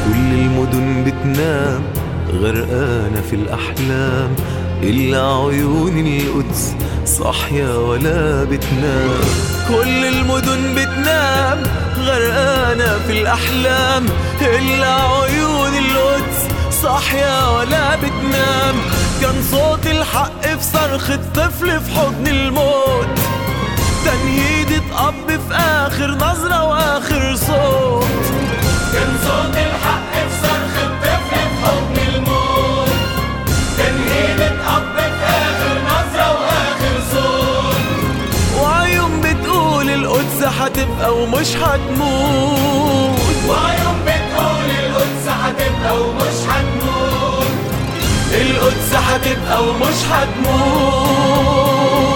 كل المدن بتنام غرقانة في الأحلام إلا عيون القدس صاحية ولا بتنام كل المدن بتنام غرقانة في الأحلام إلا عيون القدس صاحية ولا بتنام كان صوت الحق في صرخة طفل في حضن الموت تنهيدة أب في آخر نظرة وآخر صوت كان صوت الحق في صرخ الطفل في حضن الموت تنهيدة أب في آخر نظرة وآخر صوت وعيون بتقول القدس هتبقى ومش هتموت وعيون بتقول القدس هتبقى ومش هتموت القدس هتبقى ومش هتموت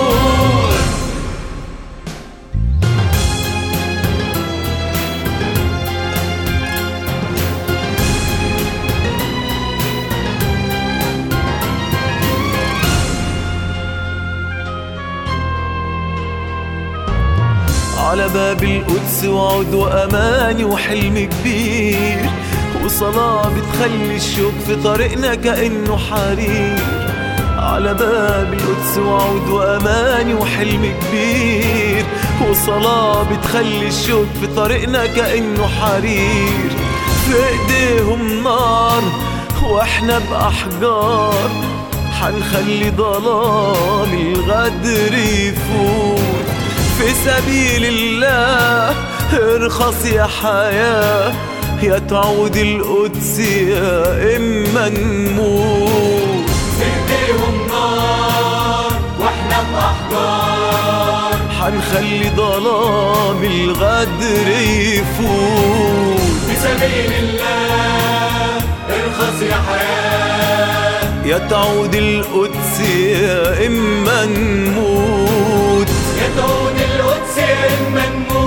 على باب القدس وعود وأماني وحلم كبير وصلاة بتخلي الشوق في طريقنا كأنه حرير على باب القدس وعود وأماني وحلم كبير وصلاة بتخلي الشوق في طريقنا كأنه حرير في ايديهم نار واحنا بأحجار حنخلي ظلام الغدر يفوت في سبيل الله ارخص يا حياة يا تعود القدس يا إما نموت في ايديهم نار واحنا بأحجار حنخلي ظلام الغدر يفوت في سبيل الله ارخص يا حياة يا تعود القدس يا إما نموت يدعون القدس إما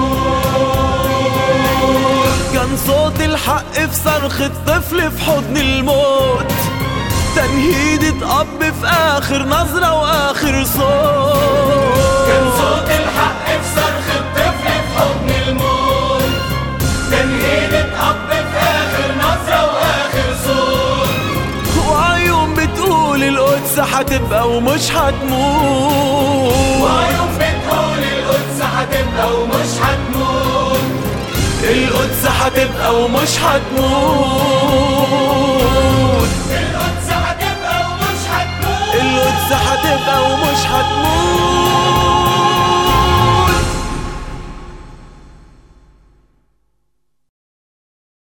نموت كان صوت الحق في صرخة طفل في حضن الموت تنهيدة أب في آخر نظرة وآخر صوت كان صوت الحق في صرخ الطفل في حضن الموت تنهيدة أب في آخر نظرة وآخر صوت وعيون بتقول القدس هتبقى ومش هتموت وعيون بتقول القدس هتبقى ومش هتموت القدس هتبقى ومش هتموت القدس هتبقى ومش هتموت القدس هتبقى ومش